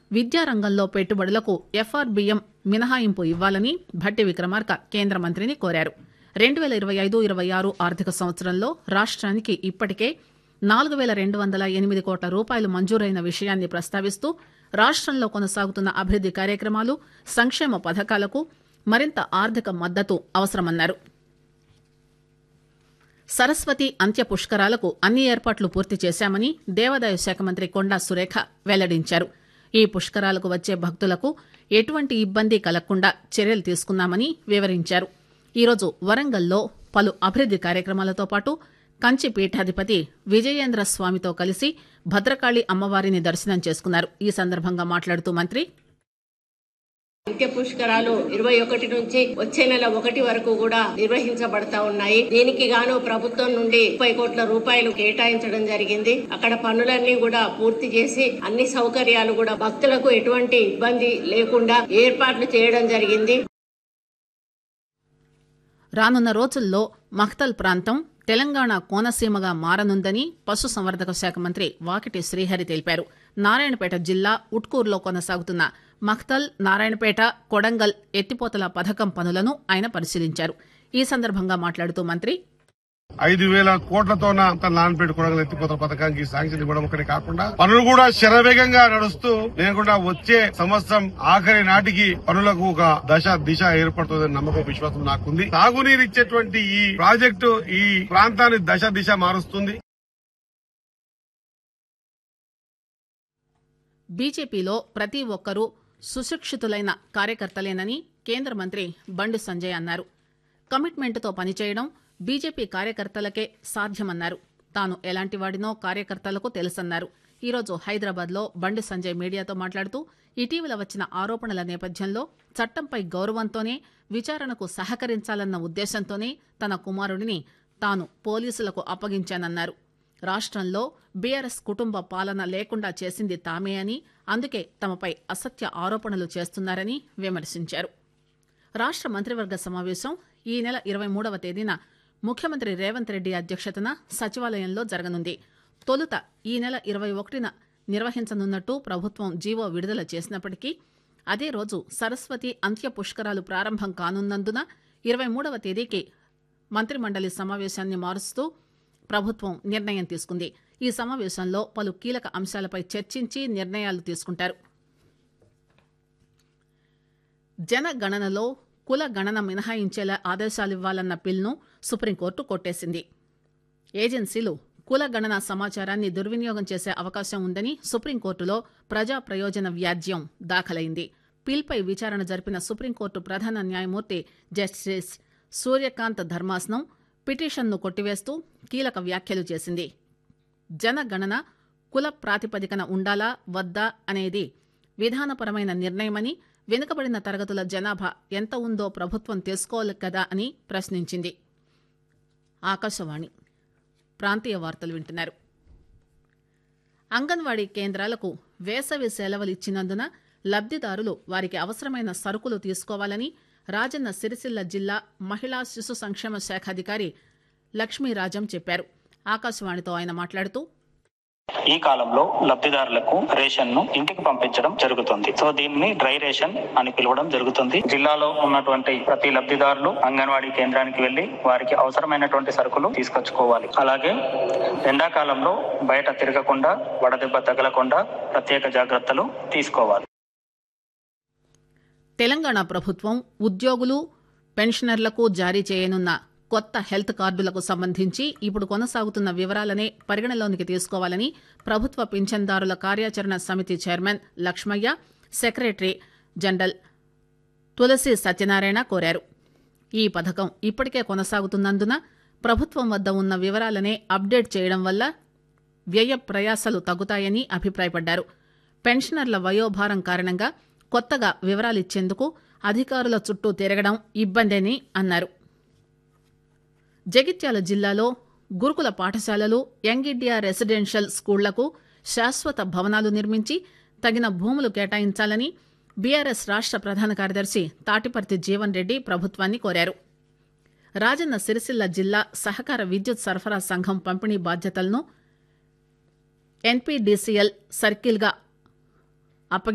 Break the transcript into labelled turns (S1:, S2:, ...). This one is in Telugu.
S1: విద్యారంగంలో పెట్టుబడులకు ఎఫ్ఆర్బిఎం మినహాయింపు ఇవ్వాలని భట్టి విక్రమార్క కేంద్ర మంత్రిని కోరారు రెండు పేల ఇరవై ఐదు ఇరవై ఆరు ఆర్థిక సంవత్సరంలో రాష్ట్రానికి ఇప్పటికే నాలుగు పేల రెండు వందల ఎనిమిది కోట్ల రూపాయలు మంజూరైన విషయాన్ని ప్రస్తావిస్తూ రాష్ట్రంలో కొనసాగుతున్న అభివృద్ది కార్యక్రమాలు సంక్షేమ పథకాలకు మరింత ఆర్థిక మద్దతు అవసరమన్నారు సరస్వతి అంత్య పుష్కరాలకు అన్ని ఏర్పాట్లు పూర్తి చేశామని దేవాదాయ శాఖ మంత్రి కొండా సురేఖ వెల్లడించారు ఈ పుష్కరాలకు వచ్చే భక్తులకు ఎటువంటి ఇబ్బంది కలగకుండా చర్యలు తీసుకున్నామని వివరించారు ఈరోజు వరంగల్లో పలు అభివృద్ది కార్యక్రమాలతో పాటు కంచి పీఠాధిపతి విజయేంద్ర స్వామితో కలిసి భద్రకాళి అమ్మవారిని దర్శనం చేసుకున్నారు ఈ సందర్భంగా మాట్లాడుతూ మంత్రి
S2: నిత్య పుష్కరాలు ఇరవై ఒకటి నుంచి వచ్చే నెల ఒకటి వరకు కూడా నిర్వహించబడతా ఉన్నాయి దీనికి గాను ప్రభుత్వం నుండి ముప్పై కోట్ల రూపాయలు కేటాయించడం జరిగింది అక్కడ పనులన్నీ కూడా పూర్తి చేసి అన్ని సౌకర్యాలు కూడా భక్తులకు ఎటువంటి ఇబ్బంది లేకుండా ఏర్పాట్లు చేయడం జరిగింది
S1: రానున్న రోజుల్లో మఖ్తల్ ప్రాంతం తెలంగాణ కోనసీమగా మారనుందని పశుసంవర్ధక శాఖ మంత్రి వాకిటి శ్రీహరి తెలిపారు నారాయణపేట జిల్లా ఉట్కూరులో కొనసాగుతున్న మఖ్తల్ నారాయణపేట కొడంగల్ ఎత్తిపోతల పథకం పనులను ఆయన పరిశీలించారు ఈ సందర్భంగా మాట్లాడుతూ మంత్రి
S3: ఐదు వేల కోట్లతోన అంత నాన్పేట కొడగలు ఎత్తిపోతల పథకానికి శాంక్షన్ ఇవ్వడం ఒకటి కాకుండా పనులు కూడా శరవేగంగా నడుస్తూ లేకుండా వచ్చే సంవత్సరం ఆఖరి నాటికి పనులకు ఒక దశ దిశ ఏర్పడుతుందని నమ్మకం విశ్వాసం నాకుంది తాగునీరు ఇచ్చేటువంటి ఈ ప్రాజెక్టు ఈ ప్రాంతాన్ని దశ దిశ మారుస్తుంది
S1: బీజేపీలో ప్రతి ఒక్కరూ సుశిక్షితులైన కార్యకర్తలేనని కేంద్ర మంత్రి బండి సంజయ్ అన్నారు కమిట్మెంట్తో పనిచేయడం బీజేపీ కార్యకర్తలకే సాధ్యమన్నారు తాను ఎలాంటి వాడినో కార్యకర్తలకు తెలుసన్నారు ఈరోజు హైదరాబాద్ లో బండి సంజయ్ మీడియాతో మాట్లాడుతూ ఇటీవల వచ్చిన ఆరోపణల నేపథ్యంలో చట్టంపై గౌరవంతోనే విచారణకు సహకరించాలన్న ఉద్దేశంతోనే తన కుమారుడిని తాను పోలీసులకు అప్పగించానన్నారు రాష్ట్రంలో బీఆర్ఎస్ కుటుంబ పాలన లేకుండా చేసింది తామే అని అందుకే తమపై అసత్య ఆరోపణలు చేస్తున్నారని విమర్శించారు రాష్ట్ర మంత్రివర్గ సమావేశం ఈ నెల ఇరవై మూడవ తేదీన ముఖ్యమంత్రి రేవంత్ రెడ్డి అధ్యక్షతన సచివాలయంలో జరగనుంది తొలుత ఈ నెల ఇరవై ఒకటిన నిర్వహించనున్నట్టు ప్రభుత్వం జీవో విడుదల చేసినప్పటికీ అదే రోజు సరస్వతి అంత్య పుష్కరాలు ప్రారంభం కానున్నందున ఇరవై మూడవ తేదీకి మంత్రిమండలి సమావేశాన్ని మారుస్తూ ప్రభుత్వం నిర్ణయం తీసుకుంది ఈ సమావేశంలో పలు కీలక అంశాలపై చర్చించి నిర్ణయాలు తీసుకుంటారు జనగణనలో కుల గణన మినహాయించేలా ఆదేశాలివ్వాలన్న బిల్ను సుప్రీంకోర్టు కొట్టేసింది ఏజెన్సీలు కుల గణన సమాచారాన్ని దుర్వినియోగం చేసే అవకాశం ఉందని సుప్రీంకోర్టులో ప్రజా ప్రయోజన వ్యాజ్యం దాఖలైంది పిల్పై విచారణ జరిపిన సుప్రీంకోర్టు ప్రధాన న్యాయమూర్తి జస్టిస్ సూర్యకాంత్ ధర్మాసనం పిటిషన్ను కొట్టివేస్తూ కీలక వ్యాఖ్యలు చేసింది జనగణన కుల ప్రాతిపదికన ఉండాలా వద్దా అనేది విధానపరమైన నిర్ణయమని వెనుకబడిన తరగతుల జనాభా ఎంత ఉందో ప్రభుత్వం తెలుసుకోవాలి కదా అని ప్రశ్నించింది ఆకాశవాణి ప్రాంతీయ వార్తలు వింటున్నారు అంగన్వాడీ కేంద్రాలకు వేసవి సెలవులు ఇచ్చినందున లబ్దిదారులు వారికి అవసరమైన సరుకులు తీసుకోవాలని రాజన్న సిరిసిల్ల జిల్లా మహిళా శిశు సంక్షేమ శాఖ అధికారి లక్ష్మీరాజం చెప్పారు ఆకాశవాణితో ఆయన మాట్లాడుతూ
S4: ఈ కాలంలో లబ్ధిదారులకు రేషన్ ను ఇంటికి పంపించడం జరుగుతుంది సో దీన్ని డ్రై రేషన్ అని పిలవడం జరుగుతుంది జిల్లాలో ఉన్నటువంటి ప్రతి లబ్ధిదారులు అంగన్వాడీ కేంద్రానికి వెళ్లి వారికి అవసరమైనటువంటి సరుకులు తీసుకొచ్చుకోవాలి అలాగే ఎండాకాలంలో బయట తిరగకుండా వడదెబ్బ తగలకుండా ప్రత్యేక జాగ్రత్తలు తీసుకోవాలి
S1: తెలంగాణ ప్రభుత్వం ఉద్యోగులు పెన్షనర్లకు జారీ చేయనున్న కొత్త హెల్త్ కార్డులకు సంబంధించి ఇప్పుడు కొనసాగుతున్న వివరాలనే పరిగణలోనికి తీసుకోవాలని ప్రభుత్వ పింఛన్దారుల కార్యాచరణ సమితి chairman Lakshmaiah secretary general Tulasi Satyanarayana కోరారు ఈ పథకం ఇప్పటికే కొనసాగుతున్నందున ప్రభుత్వం వద్ద ఉన్న వివరాలనే అప్డేట్ చేయడం వల్ల వ్యయ ప్రయాసలు తగ్గుతాయని అభిప్రాయపడ్డారు పెన్షనర్ల వయోభారం కారణంగా కొత్తగా వివరాలిచ్చేందుకు అధికారుల చుట్టూ తిరగడం ఇబ్బందని అన్నారు జగిత్యాల జిల్లాలో గురుకుల పాఠశాలలు యంగ్ ఇండియా రెసిడెన్షియల్ స్కూళ్లకు శాశ్వత భవనాలు నిర్మించి తగిన భూములు కేటాయించాలని బీఆర్ఎస్ రాష్ట్ర ప్రధాన కార్యదర్శి తాటిపర్తి జీవన్ రెడ్డి ప్రభుత్వాన్ని కోరారు రాజన్న సిరిసిల్ల జిల్లా సహకార విద్యుత్ సరఫరా సంఘం పంపిణీ బాధ్యతలను ఎన్పీడీసీఎల్ సర్కిల్గా